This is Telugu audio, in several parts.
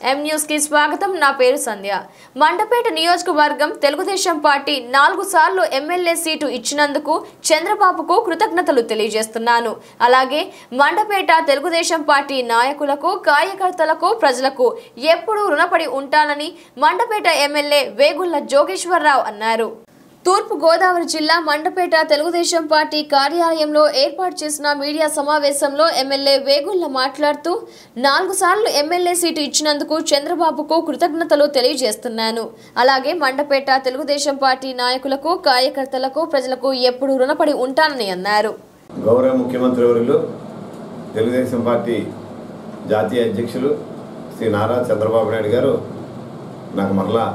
ఎం న్యూస్ కి స్వాగతం నా పేరు సంధ్య మండపేట నియోజకవర్గం తెలుగుదేశం పార్టీ నాలుగు సార్లు ఎమ్మెల్యే సీటు ఇచ్చినందుకు చంద్రబాబుకు కృతజ్ఞతలు తెలియజేస్తున్నాను అలాగే మండపేట తెలుగుదేశం పార్టీ నాయకులకు కార్యకర్తలకు ప్రజలకు ఎప్పుడూ రుణపడి ఉంటానని మండపేట ఎమ్మెల్యే వేగుళ్ల జోగేశ్వరరావు అన్నారు తూర్పు గోదావరి జిల్లా మండపేట తెలుగుదేశం పార్టీ కార్యాలయంలో ఏర్పాటు చేసిన మీడియా సమావేశంలో ఎమ్మెల్యే వేగుళ్ల మాట్లాడుతూ నాలుగు సార్లు ఎమ్మెల్యే సీటు ఇచ్చినందుకు చంద్రబాబుకు కృతజ్ఞతలు తెలియజేస్తున్నాను అలాగే మండపేట తెలుగుదేశం పార్టీ నాయకులకు కార్యకర్తలకు ప్రజలకు ఎప్పుడు రుణపడి ఉంటానని అన్నారు గౌరవ ముఖ్యమంత్రి వర్యులు తెలుగుదేశం పార్టీ జాతీయ అధ్యక్షులు శ్రీ నారా చంద్రబాబు నాయుడు గారు నాకు మరలా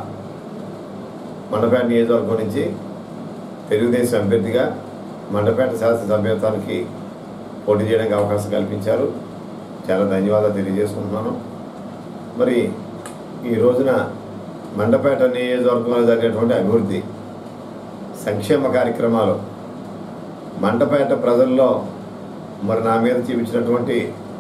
మండపేట నియోజకవర్గం నుంచి తెలుగుదేశం అభ్యర్థిగా మండపేట శాసనసభ్యత్వానికి పోటీ చేయడానికి అవకాశం కల్పించారు చాలా ధన్యవాదాలు తెలియజేసుకుంటున్నాను మరి ఈ రోజున మండపేట నియోజకవర్గంలో జరిగేటువంటి అభివృద్ధి సంక్షేమ కార్యక్రమాలు మండపేట ప్రజల్లో మరి నా మీద చూపించినటువంటి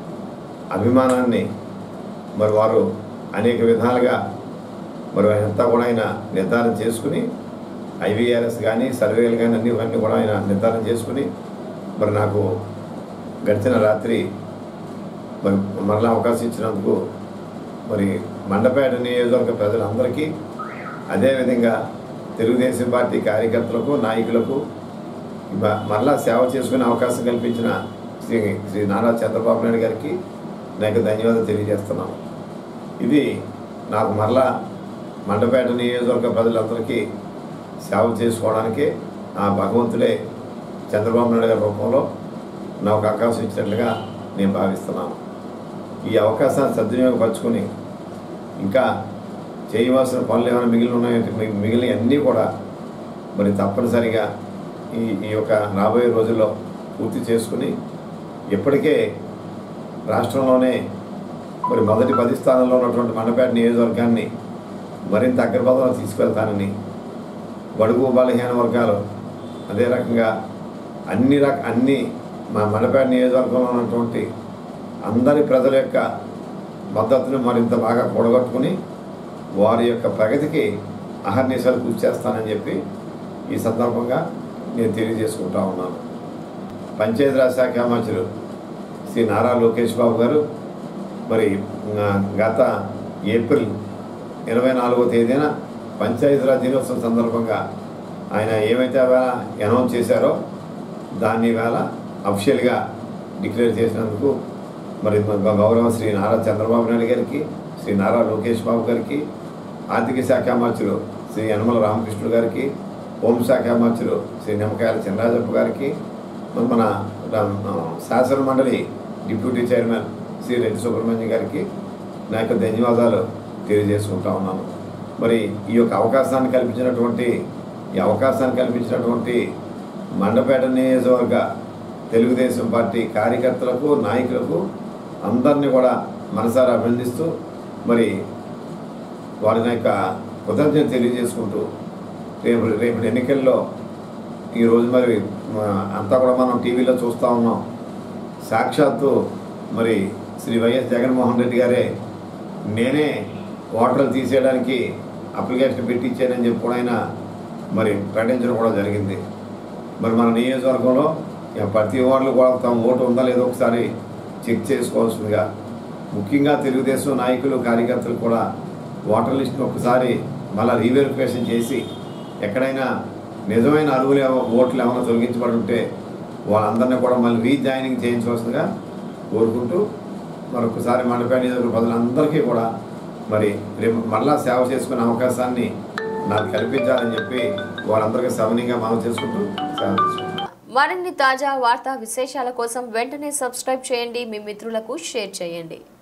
అభిమానాన్ని మరి వారు అనేక విధాలుగా మరి అంతా కూడా ఆయన నిర్ధారణ చేసుకుని ఐవీఆర్ఎస్ కానీ సర్వేలు కానీ అన్ని అన్నీ కూడా ఆయన నిర్ధారణ చేసుకుని మరి నాకు గడిచిన రాత్రి మరి మరలా అవకాశం ఇచ్చినందుకు మరి మండపేట నియోజకవర్గ ప్రజలందరికీ అదేవిధంగా తెలుగుదేశం పార్టీ కార్యకర్తలకు నాయకులకు మ- మరలా సేవ చేసుకునే అవకాశం కల్పించిన శ్రీ శ్రీ నారా చంద్రబాబు నాయుడు గారికి నాకు ధన్యవాదాలు తెలియజేస్తున్నాను ఇది నాకు మరలా మండపేట నియోజకవర్గ ప్రజలందరికీ సేవ చేసుకోవడానికి ఆ భగవంతుడే చంద్రబాబు నాయుడు గారి రూపంలో నాకు అవకాశం ఇచ్చినట్లుగా నేను భావిస్తున్నాను ఈ అవకాశాన్ని సద్వినియోగపరచుకొని ఇంకా చేయవలసిన పనులు ఏమైనా మిగిలిన ఉన్నాయో మి- మిగిలిన అన్నీ కూడా మరి తప్పనిసరిగా ఈ ఈ యొక్క రాబోయే రోజుల్లో పూర్తి చేసుకుని ఇప్పటికే రాష్ట్రంలోనే మరి మొదటి పది స్థానంలో ఉన్నటువంటి మండపేట నియోజకవర్గాన్ని మరింత అగ్రపదంలో తీసుకెళ్తానని బడుగు బలహీన వర్గాలు అదే రకంగా అన్ని రక అన్ని మా మండపేట నియోజకవర్గంలో ఉన్నటువంటి అందరి ప్రజల యొక్క మద్దతును మరింత బాగా కూడగట్టుకుని వారి యొక్క ప్రగతికి అహర్నిశలు కృషి చేస్తానని చెప్పి ఈ సందర్భంగా నేను తెలియజేసుకుంటా ఉన్నాను పంచాయతీరాజ్ శాఖ మంత్రులు శ్రీ నారా లోకేష్ బాబు గారు మరి ఆ, గత ఏప్రిల్ ఇరవై నాలుగో తేదీన పంచాయతీరాజ్ దినోత్సవం సందర్భంగా ఆయన ఏమైతే వేళ అనౌన్స్ చేశారో దాన్ని వేళ అఫిషియల్గా డిక్లేర్ చేసినందుకు మరి గ- గౌరవ శ్రీ నారా చంద్రబాబు నాయుడు గారికి శ్రీ నారా లోకేష్ బాబు గారికి ఆర్థిక శాఖ మంత్రులు శ్రీ యనమల రామకృష్ణుడు గారికి హోంశాఖ మంత్రులు శ్రీ నిమ్మకాయల చినరాజప్ప గారికి మరి మన రా- ఆ, శాసన మండలి డిప్యూటీ చైర్మన్ శ్రీ రెడ్డి సుబ్రహ్మణ్యం గారికి నా యొక్క ధన్యవాదాలు తెలియజేసుకుంటా ఉన్నాను మరి ఈ యొక్క అవకాశాన్ని కల్పించినటువంటి ఈ అవకాశాన్ని కల్పించినటువంటి మండపేట నియోజకవర్గ తెలుగుదేశం పార్టీ కార్యకర్తలకు నాయకులకు అందరినీ కూడా మనసారా అభినందిస్తూ మరి వారి యొక్క కృతజ్ఞత తెలియజేసుకుంటూ రేపు రేపటి ఎన్నికల్లో ఈరోజు మరి ఆ, అంతా కూడా మనం టీవీలో చూస్తూ ఉన్నాం సాక్షాత్తు మరి శ్రీ వైఎస్ జగన్మోహన్ రెడ్డి గారే నేనే ఓటర్లు తీసేయడానికి అప్లికేషన్ పెట్టించానని చెప్పి కూడా ఆయన మరి ప్రకటించడం కూడా జరిగింది మరి మన నియోజకవర్గంలో ఇక ప్రతి వాళ్ళు కూడా తమ ఓటు ఉందా లేదో ఒకసారి చెక్ చేసుకోవాల్సిందిగా ముఖ్యంగా తెలుగుదేశం నాయకులు కార్యకర్తలు కూడా ఓటర్ లిస్ట్ని ఒకసారి మళ్ళీ రీవెరిఫికేషన్ చేసి ఎక్కడైనా నిజమైన అరువులు ఏమో- ఓట్లు ఏమైనా తొలగించబడి ఉంటే వాళ్ళందరినీ కూడా మళ్ళీ రీజాయినింగ్ చేయించవలసిందిగా కోరుకుంటూ మరొకసారి మండపేట నియోజకవర్గ ప్రజలందరికీ కూడా మరి రేపు మళ్ళా సేవ చేసుకునే అవకాశాన్ని నాకు కల్పించాలని చెప్పి వాళ్ళందరికీ సవనీయంగా మనం చేసుకుంటూ సేవ చేసుకుంటాం మరిన్ని తాజా వార్తా విశేషాల కోసం వెంటనే సబ్స్క్రైబ్ చేయండి మీ మిత్రులకు షేర్ చేయండి